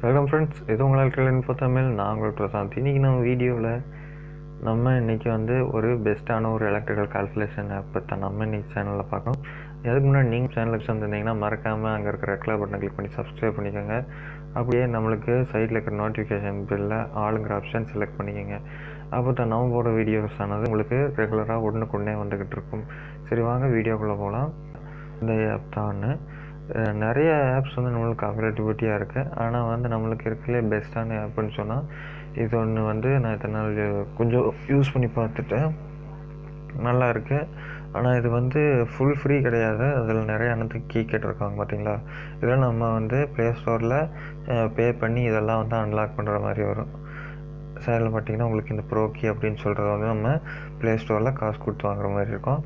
welcome friends இது உங்களால் info Tamil நான் உங்கள் பிரசாந்த் இன்றைக்கி நம்ம வீடியோவில் நம்ம இன்றைக்கி வந்து ஒரு பெஸ்ட்டான ஒரு எலக்ட்ரிக்கல் கால்குலேஷன் ஆப் பற்றி நம்ம இன்றைக்கி சேனலில் பார்க்கணும் அதுக்கு முன்னாடி நீங்கள் சேனலுக்கு வந்திருந்தீங்கன்னா மறக்காமல் அங்கே இருக்கிற ரெக்லா பட்டனை கிளிக் பண்ணி சப்ஸ்கிரைப் பண்ணிக்கோங்க அப்படியே நம்மளுக்கு சைடில் இருக்கிற நோட்டிஃபிகேஷன் பில்லில் ஆளுங்கிற ஆப்ஷன் செலக்ட் பண்ணிக்கோங்க அப்போ தான் நம்ம போகிற வீடியோஸ் ஆனது உங்களுக்கு ரெகுலராக உடனுக்குடனே வந்துக்கிட்டு இருக்கும் சரி வாங்க வீடியோக்குள்ளே போகலாம் இந்த ஆப் தான் அஹ் நிறைய ஆப்ஸ் வந்து நம்மளுக்கு அவைலபிலிட்டியாக இருக்குது ஆனால் வந்து நம்மளுக்கு இருக்கிறதுலே பெஸ்ட்டான ஆப்புன்னு சொன்னால் இது ஒன்று வந்து நான் இத்தனை நாள் கொஞ்சம் யூஸ் பண்ணி பார்த்துட்டேன் நல்லா இருக்கு ஆனால் இது வந்து ஃபுல் ஃப்ரீ கிடையாது அதில் நிறைய அனைத்துக்கு கீ கேட்டிருக்காங்க பார்த்தீங்களா இதெல்லாம் நம்ம வந்து ப்ளே ஸ்டோரில் பே பண்ணி இதெல்லாம் வந்து அன்லாக் பண்ணுற மாதிரி வரும் சேனல் பார்த்தீங்கன்னா உங்களுக்கு இந்த ப்ரோ கீ அப்படின்னு சொல்கிறத வந்து நம்ம ப்ளே ஸ்டோரில் காசு கொடுத்து வாங்குற மாதிரி இருக்கும்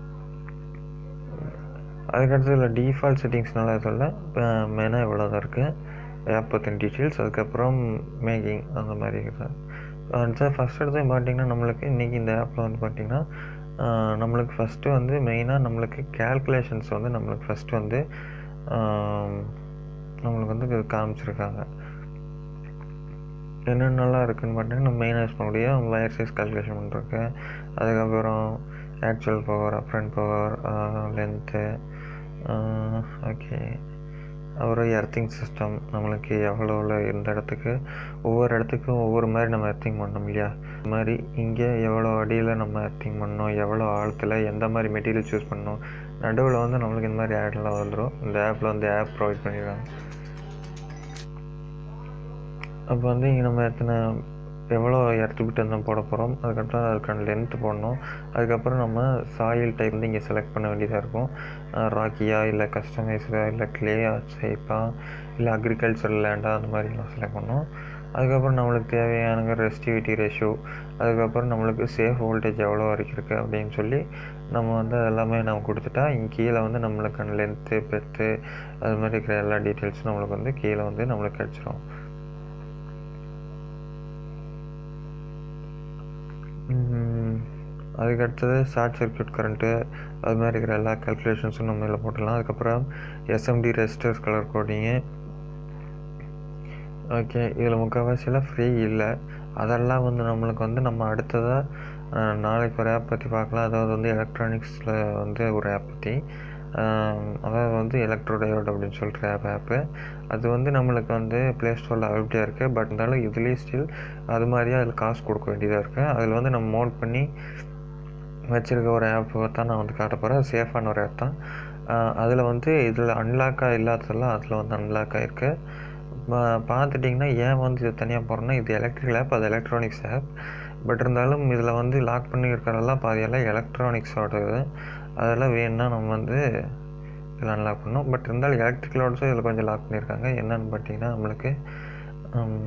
அதுக்கடுத்து இதில் டிஃபால்ட் செட்டிங்ஸ்னால சொல்ல மெனாக இவ்வளோ தான் இருக்குது ஆப் பற்றின டீட்டெயில்ஸ் அதுக்கப்புறம் மேக்கிங் அந்த மாதிரி இருக்குது அடுத்து ஃபஸ்ட் எடுத்து பார்த்தீங்கன்னா நம்மளுக்கு இன்றைக்கி இந்த ஆப்பில் வந்து பார்த்திங்கன்னா ஆஹ் நம்மளுக்கு ஃபஸ்ட்டு வந்து மெயினாக நம்மளுக்கு கேல்குலேஷன்ஸ் வந்து நம்மளுக்கு ஃபஸ்ட்டு வந்து ஆம், நம்மளுக்கு வந்து இது காமிச்சிருக்காங்க என்னென்னலாம் இருக்குதுன்னு பார்த்தீங்கன்னா நம்ம மெயினாக யூஸ் பண்ணக்கூடிய வயர் சைஸ் கால்குலேஷன் பண்ணுறதுக்கு அதுக்கப்புறம் actual power apparent power length okay அப்புறம் எர்த்திங் சிஸ்டம் நம்மளுக்கு எவ்வளோ இந்த இடத்துக்கு ஒவ்வொரு இடத்துக்கும் ஒவ்வொரு மாதிரி நம்ம எர்த்திங் பண்ணோம் இல்லையா இந்த மாதிரி இங்கே எவ்வளோ அடியில் நம்ம எர்த்திங் பண்ணோம் எவ்வளோ ஆழத்தில் எந்த மாதிரி மெட்டீரியல் சூஸ் பண்ணோம் நடுவில் வந்து நம்மளுக்கு இந்த மாதிரி ஆட்லாம் வந்துடும் இந்த ஆப்பில் வந்து ஆப் ப்ரொவைட் பண்ணிடுறாங்க அப்போ வந்து இங்கே நம்ம எத்தனை எவ்வளோ எடுத்துக்கிட்டு வந்து போட போகிறோம் அதுக்கப்புறம் அதுக்கான லென்த்து போடணும் அதுக்கப்புறம் நம்ம சாயில் டைப் வந்து இங்கே செலக்ட் பண்ண வேண்டியதாக இருக்கும் ராக்கியா இல்லை கஸ்டமைஸ்டா இல்லை கிளேயா ஷேப்பா இல்லை அக்ரிகல்ச்சர் லேண்டா அந்த மாதிரிலாம் செலக்ட் பண்ணணும் அதுக்கப்புறம் நம்மளுக்கு தேவையான ரெஸ்டிவிட்டி ரேஷியோ அதுக்கப்புறம் நம்மளுக்கு சேஃப் வோல்டேஜ் எவ்வளோ வரைக்கும் இருக்குது அப்படின்னு சொல்லி நம்ம வந்து எல்லாமே நம்ம கொடுத்துட்டா இங்கே கீழே வந்து நம்மளுக்கான லென்த்து பெத்து அது மாதிரி இருக்கிற எல்லா டீட்டெயில்ஸும் நம்மளுக்கு வந்து கீழே வந்து நம்மளுக்கு கிடச்சிரும் ம், அதுக்கு அடுத்தது ஷார்ட் சர்க்யூட் கரண்ட்டு அது மாதிரி இருக்கிற எல்லா கால்குலேஷன்ஸும் நம்ம இதில் போட்டுடலாம் அதுக்கப்புறம் SMD registers colour coding okay இதில் முக்கால்வாசியெல்லாம் ஃப்ரீ இல்லை அதெல்லாம் வந்து நம்மளுக்கு வந்து நம்ம அடுத்ததாக நாளைக்கு ஒரு ஆப் பற்றி பார்க்கலாம் அதாவது வந்து எலக்ட்ரானிக்ஸில் வந்து ஒரு ஆப் பற்றி அதாவது வந்து எலக்ட்ரோடயோட் அப்படின்னு சொல்கிற ஆப் ஆப்பு அது வந்து நம்மளுக்கு வந்து ப்ளே ஸ்டோரில் அவைலபிளாக இருக்குது பட் இருந்தாலும் இதுலேயே ஸ்டில் அது மாதிரியே அதில் காசு கொடுக்க வேண்டியதாக இருக்குது அதில் வந்து நம்ம மோட் பண்ணி வச்சுருக்க ஒரு ஆப் தான் நான் வந்து காட்ட போகிறேன் சேஃபான ஒரு ஆப் தான் அதில் வந்து இதில் அன்லாக்காக இல்லாததெல்லாம் அதில் வந்து அன்லாக் ஆகிருக்கு பார்த்துட்டிங்கன்னா ஏன் வந்து இது தனியாக போகிறோன்னா இது எலக்ட்ரிக்கல் ஆப் அது எலக்ட்ரானிக்ஸ் ஆப் பட் இருந்தாலும் இதில் வந்து லாக் பண்ணி இருக்கிறதெல்லாம் பாதியெல்லாம் எலக்ட்ரானிக்ஸோடது அதெல்லாம் வேணும்னா நம்ம வந்து இதில் அன்லாக் பண்ணோம் பட் இருந்தாலும் எலக்ட்ரிக்கலோடஸும் இதில் கொஞ்சம் லாக் பண்ணியிருக்காங்க என்னென்னு பார்த்தீங்கன்னா நம்மளுக்கு ஹம்,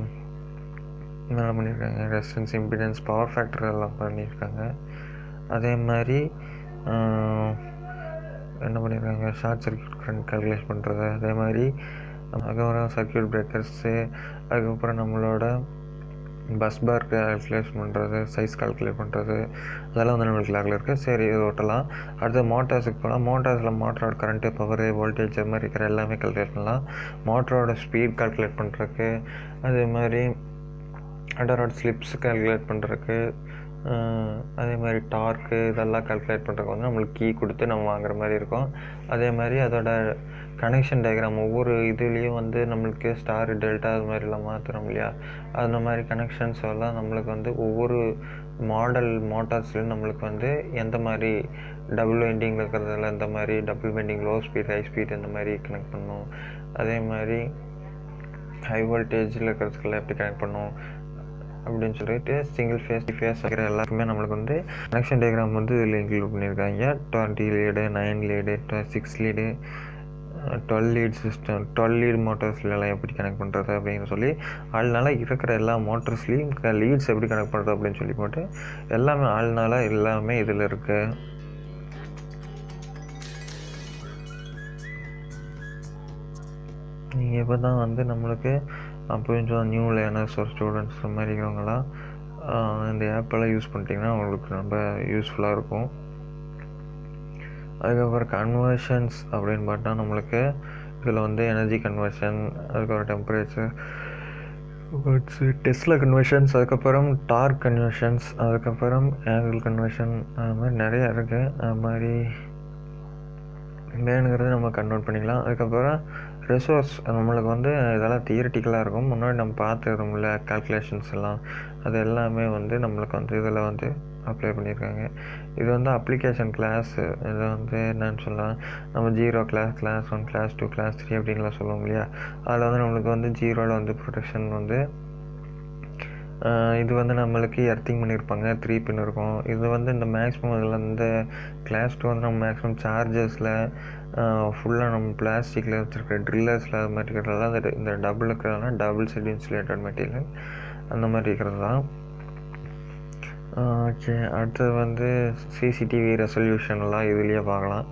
என்ன பண்ணியிருக்காங்க ரெசிஸ்டன்ஸ் இம்பிடன்ஸ் பவர் ஃபேக்டர் எல்லாம் பண்ணியிருக்காங்க அதே மாதிரி ஆஹ், என்ன பண்ணியிருக்காங்க ஷார்ட் சர்க்யூட் கரண்ட் கால்குலேட் பண்ணுறது அதே மாதிரி அதுக்கப்புறம் சர்க்யூட் பிரேக்கர்ஸு அதுக்கப்புறம் நம்மளோட பஸ் பார் கால்குலேஷன் பண்ணுறது சைஸ் கால்குலேட் பண்ணுறது அதெல்லாம் வந்து நம்மளுக்கு லாகில் இருக்குது சரி இது ஓட்டலாம் அடுத்து மோட்டார்ஸுக்கு போகலாம் மோட்டார்ஸில் மோட்டரோட கரண்ட்டு பவரு வோல்டேஜ் அது மாதிரி இருக்கிற எல்லாமே கால்குலேட் பண்ணலாம் மோட்டரோட ஸ்பீட் கால்குலேட் பண்ணுறதுக்கு அதே மாதிரி அண்டரோட ஸ்லிப்ஸ் கால்குலேட் பண்ணுறதுக்கு அதே மாதிரி டார்க்கு இதெல்லாம் கால்குலேட் பண்ணுறதுக்கு வந்து நம்மளுக்கு கீ கொடுத்து நம்ம வாங்குற மாதிரி இருக்கும் அதே மாதிரி அதோட கனெக்ஷன் டயக்ராம் ஒவ்வொரு இதுலேயும் வந்து நம்மளுக்கு ஸ்டார் டெல்டா அது மாதிரிலாம் மாற்றுறோம் இல்லையா அந்த மாதிரி கனெக்ஷன்ஸ் எல்லாம் நம்மளுக்கு வந்து ஒவ்வொரு மாடல் மோட்டார்ஸ்லையும் நம்மளுக்கு வந்து எந்த மாதிரி டபுள் வெண்டிங்கில் இருக்கிறதுல இந்த மாதிரி double winding low speed high speed இந்த மாதிரி கனெக்ட் பண்ணும் அதே மாதிரி ஹை வோல்டேஜில் இருக்கிறதுக்கெல்லாம் எப்படி கனெக்ட் பண்ணும் அப்படின்னு சொல்லிட்டு சிங்கிள் ஃபேஸ் ஃபேஸ் வைக்கிற எல்லாருக்குமே நம்மளுக்கு வந்து கனெக்ஷன் டயக்ராம் வந்து இதில் இன்க்ளூட் பண்ணியிருக்காங்க twenty lead nine lead six lead twelve lead system twelve lead மோட்டார்ஸ்லாம் எப்படி கனெக்ட் பண்ணுறது அப்படின்னு சொல்லி ஆள்னால இருக்கிற எல்லா மோட்டர்ஸ்லேயும் லீட்ஸ் எப்படி கனெக்ட் பண்ணுறது அப்படின்னு சொல்லி போட்டு எல்லாமே ஆள்னால எல்லாமே இதில் இருக்குது நீங்கள் இப்போ தான் வந்து நம்மளுக்கு கொஞ்சம் நியூ லேர்னர்ஸ் ஒரு ஸ்டூடெண்ட்ஸ் இந்த மாதிரி இருக்கிறவங்களாம் ஆஹ் இந்த ஆப்பெல்லாம் யூஸ் பண்ணிட்டீங்கன்னா உங்களுக்கு ரொம்ப யூஸ்ஃபுல்லாக இருக்கும் அதுக்கப்புறம் கன்வர்ஷன்ஸ் அப்படின்னு பார்த்தா நம்மளுக்கு இதில் வந்து எனர்ஜி கன்வர்ஷன் அதுக்கப்புறம் டெம்பரேச்சர் டெஸ்லா கன்வர்ஷன்ஸ் அதுக்கப்புறம் டார்க் கன்வர்ஷன்ஸ் அதுக்கப்புறம் ஆங்கிள் கன்வர்ஷன் அது மாதிரி நிறையா இருக்குது அது மாதிரி வேணுங்கிறத நம்ம கன்வெர்ட் பண்ணிக்கலாம் அதுக்கப்புறம் ரிசோர்ஸ் நம்மளுக்கு வந்து இதெல்லாம் தியரிட்டிக்கலாக இருக்கும் முன்னாடி நம்ம பார்த்துருந்தோம்ல கால்குலேஷன்ஸ் எல்லாம் அது எல்லாமே வந்து நம்மளுக்கு வந்து இதில் வந்து அப்ளை பண்ணியிருக்காங்க இது வந்து அப்ளிகேஷன் கிளாஸ் இது வந்து என்னன்னு சொல்லலாம் நம்ம zero class class one class two class three அப்படின்லாம் சொல்லுவோம் இல்லையா அதில் வந்து நம்மளுக்கு வந்து ஜீரோவில் வந்து ப்ரொடெக்ஷன் வந்து இது வந்து நம்மளுக்கு எர்த்திங் பண்ணியிருப்பாங்க த்ரீ பின் இருக்கும் இது வந்து இந்த மேக்ஸிமம் இதில் இந்த கிளாஸ் டூ வந்து நம்ம மேக்ஸிமம் சார்ஜஸில் ஃபுல்லாக நம்ம பிளாஸ்டிக்கில் வச்சுருக்க ட்ரில்லர்ஸில் அது மாதிரி இருக்கிறதெல்லாம் இந்த இந்த டபுள் இருக்கிறதெல்லாம் டபுள் செட் இன்சுலேட்டட் மெட்டீரியல் அந்த மாதிரி இருக்கிறது தான் ஓகே அடுத்தது வந்து சிசிடிவி ரெசல்யூஷன்லாம் இதுலேயே பார்க்கலாம்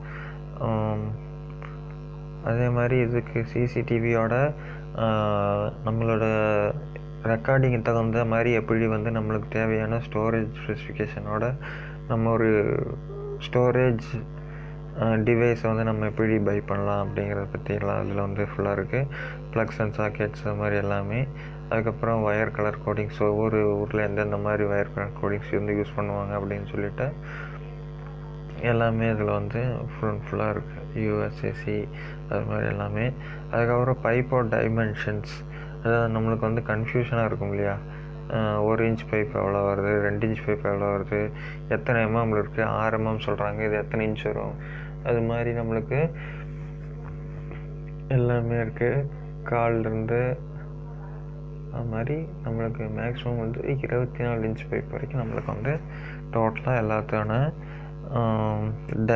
அதே மாதிரி இதுக்கு சிசிடிவியோட நம்மளோட ரெக்கார்டிங்கு தகுந்த மாதிரி எப்படி வந்து நம்மளுக்கு தேவையான ஸ்டோரேஜ் ஸ்பெசிஃபிகேஷனோட நம்ம ஒரு ஸ்டோரேஜ் டிவைஸை வந்து நம்ம எப்படி பை பண்ணலாம் அப்படிங்கிறத பற்றிலாம் அதில் வந்து ஃபுல்லாக இருக்குது ப்ளக்ஸ் அண்ட் சாக்கெட்ஸ் அது மாதிரி எல்லாமே அதுக்கப்புறம் ஒயர் கலர் கோடிங்ஸ் ஒவ்வொரு ஊரில் எந்தெந்த மாதிரி ஒயர் கலர் கோடிங்ஸ் வந்து யூஸ் பண்ணுவாங்க அப்படின்னு சொல்லிட்டு எல்லாமே இதில் வந்து ஃபுல் அண்ட் ஃபுல்லாக இருக்குது யூஎஸ்ஏசி அது மாதிரி எல்லாமே அதுக்கப்புறம் பைப்போ டைமென்ஷன்ஸ் அதாவது நம்மளுக்கு வந்து கன்ஃபியூஷனாக இருக்கும் இல்லையா ஒரு இன்ச் பைப் எவ்வளோ வருது ரெண்டு இன்ச் பைப் எவ்வளோ வருது எத்தனை எம்எம்ல இருக்குது ஆறு எம்எம் சொல்கிறாங்க இது எத்தனை இன்ச் வரும் அது மாதிரி நம்மளுக்கு எல்லாமே இருக்குது கால்லேருந்து அது மாதிரி நம்மளுக்கு மேக்ஸிமம் வந்து இருபத்தி நாலு இன்ச் பைப் வரைக்கும் நம்மளுக்கு வந்து டோட்டலாக எல்லாத்தான ட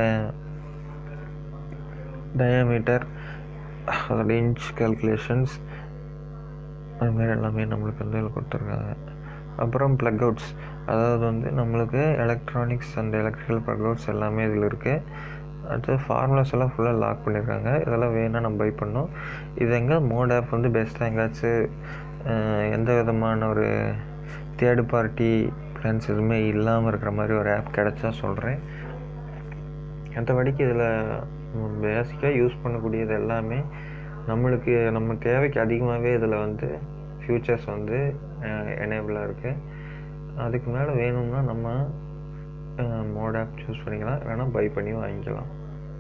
டயாமீட்டர் அதோட இன்ச் கால்குலேஷன்ஸ் அது மாதிரி எல்லாமே நம்மளுக்கு வந்து இதில் கொடுத்துருக்காங்க அப்புறம் ப்ளக் அவுட்ஸ் அதாவது வந்து நம்மளுக்கு electronics and electrical plug outs எல்லாமே இதில் இருக்குது அடுத்து ஃபார்முலாஸ் எல்லாம் ஃபுல்லாக லாக் பண்ணியிருக்காங்க இதெல்லாம் வேணால் நம்ம பை பண்ணோம் இது எங்கே மோட் ஆப் வந்து பெஸ்ட்டாக எங்கேயாச்சும் எந்த விதமான ஒரு தேர்டு பார்ட்டி பிளான்ஸ் எதுவுமே இல்லாமல் இருக்கிற மாதிரி ஒரு ஆப் கிடச்சா சொல்கிறேன் மற்றபடிக்கு இதில் பேசிக்காக யூஸ் பண்ணக்கூடியது எல்லாமே நம்மளுக்கு நம்ம தேவைக்கு அதிகமாகவே இதில் வந்து ஃப்யூச்சர்ஸ் வந்து எனேபிளாக இருக்குது அதுக்கு மேலே வேணும்னா நம்ம மோட் ஆப் சூஸ் பண்ணிக்கலாம் இல்லைனா பை பண்ணி வாங்கிக்கலாம்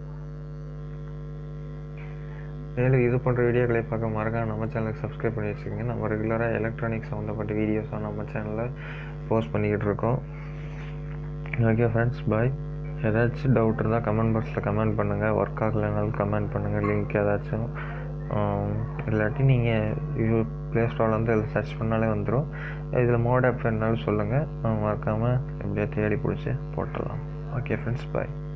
மேலும் இது போன்ற வீடியோக்களை பார்க்க மறக்காம நம்ம சேனலுக்கு சப்ஸ்கிரைப் பண்ணி வச்சுக்கோங்க நம்ம ரெகுலராக எலக்ட்ரானிக்ஸ் சம்மந்தப்பட்ட வீடியோஸாக நம்ம சேனலில் போஸ்ட் பண்ணிக்கிட்டு இருக்கோம் ஓகே ஃப்ரெண்ட்ஸ் பாய் ஏதாச்சும் டவுட் இருந்தால் கமெண்ட் பாக்ஸில் கமெண்ட் பண்ணுங்கள் ஒர்க் ஆகலைனாலும் கமெண்ட் பண்ணுங்கள் லிங்க் ஏதாச்சும் இல்லாட்டி நீங்கள் யூ ப்ளே ஸ்டோரில் வந்து இதில் சர்ச் பண்ணாலே வந்துடும் இதில் மோட் ஆப் வேணுனாலும் சொல்லுங்கள் மறக்காமல் எப்படியா தேடி பிடிச்சி போட்டுடலாம் ஓகே ஃப்ரெண்ட்ஸ் பாய்